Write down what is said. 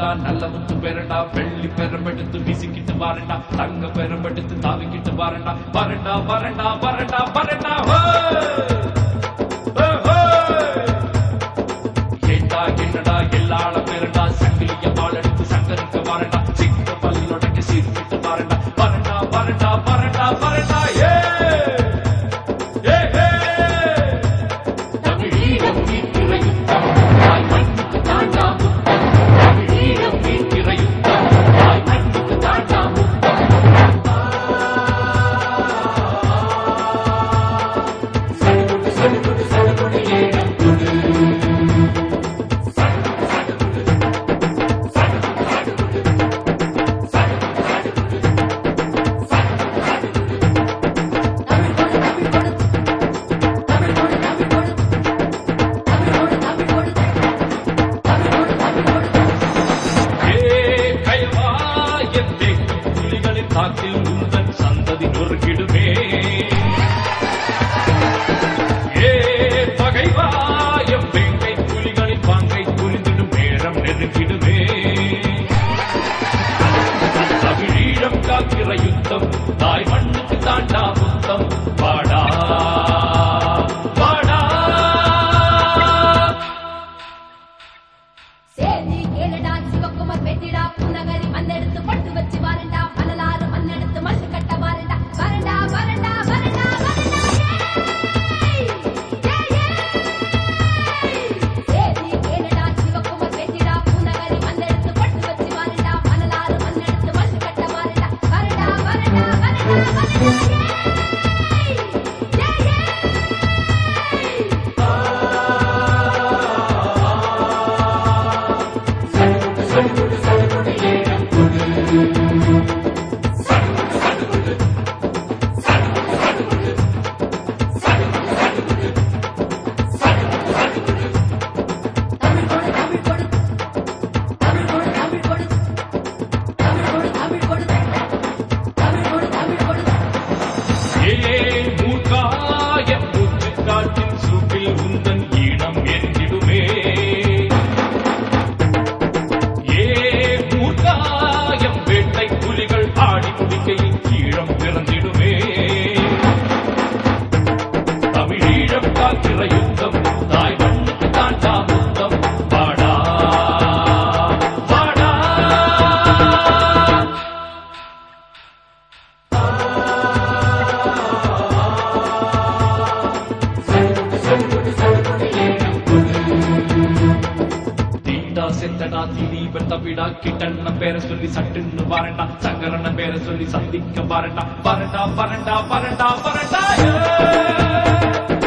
வரண்டா நல்ல முத்து பெறண்டா வெள்ளி பெறம்பெடுத்து வீசிக்கிட்டு வரண்டா தங்க பெறம்பெடுத்து தாவிக்கிட்டு வரண்டா வரண்டா வரண்டா வரண்டா வரண்டா ஹோ! ஹோ, ஹோ! ஏண்டா என்னடா எல்லாள பெறண்டா சங்கிலிய பாலெடுத்து சங்கருக்கு வரண்டா சிங்க பல்லொடைக்கு சீர்கிட்டு வரண்டா வரண்டா வரண்டா வரண்டா வரண்டா ஏ ஏ ஏ தமிழீழம் மீட்கிற யுத்தம் தாய் மண்ணுக்கு தாண்டா முத்தம் தமிழீழம் மீட்கிற யுத்தம் தாய் மண்ணுக்கு தாண்டா முத்தம் சடுகுடு சடுகுடு சடுகுடு ஏழம் குடு தமிழ் கொடு தமிழ் கொடு தமிழ் கொடு தமிழ் கொடு தமிழ் கொடு தமிழ் கொடு தமிழ் கொடு தமிழ் கொடு ஏ கைவா என் தேக்கு புலிகளின் காற்றில் உந்தன் சந்ததி நொறுக்கிடுமே ஏ பகைவா எம் வேங்கை புலிகளின் பாங்கை புரிந்திடும் நேரம் நெருங்கிடுமே தமிழீழம் காக்கிற யுத்தம் தாய் மண்ணுக்கு தாண்டா முத்தம் வாடா வாடா சேதி கேளடா சிவகுமார் வெட்டிடா புனகரி மண்ணெடுத்து பட்டு வச்சு வரண்டா மணலாறு மண்ணெடுத்து மண்ணு கட்ட வரண்டா வரண்டா வரண்டா வரண்டா வரண்டா ஏய்! ஏய், ஏய்! சேதி கேளடா சிவகுமார் வெட்டிடா புனகரி மண்ணெடுத்து பட்டு வச்சு வரண்டா மணலாறு மண்ணெடுத்து மண்ணு கட்ட வரண்டா வரண்டா வரண்டா வரண்டா வரண்டா ஏய்! ஏய், ஏய்! தமிழ் கொடு தமிழ் கொடு தமிழ் கொடு தமிழ் கொடு தமிழ் கொடு தமிழ் கொடு தமிழ் கொடு தமிழ் கொடு ஏன் மூர்க்காய மூச்சு காற்றின் சூப்பில் உந்தன் ஈனம் எரிந்திடுமே ஏ மூர்க்காயம் வேட்டை புலிகள் ஆடி முடிக்கையில் ஈழம் பிறந்திடுமே தமிழீழம் காக்கிற யுத்தம் தாய் மண்ணுக்கு தாண்டா முத்தம் வாடா வாடா தீண்டா செத்தடா திலீபன் தவிடா கிட்டண்ண பேரை சொல்லி சட்டுன்னு வரண்டா சங்கரன பேரை சொல்லி சந்திக்க வரண்டா வரண்டா வரண்டா வரண்டா வரண்டா ஏ!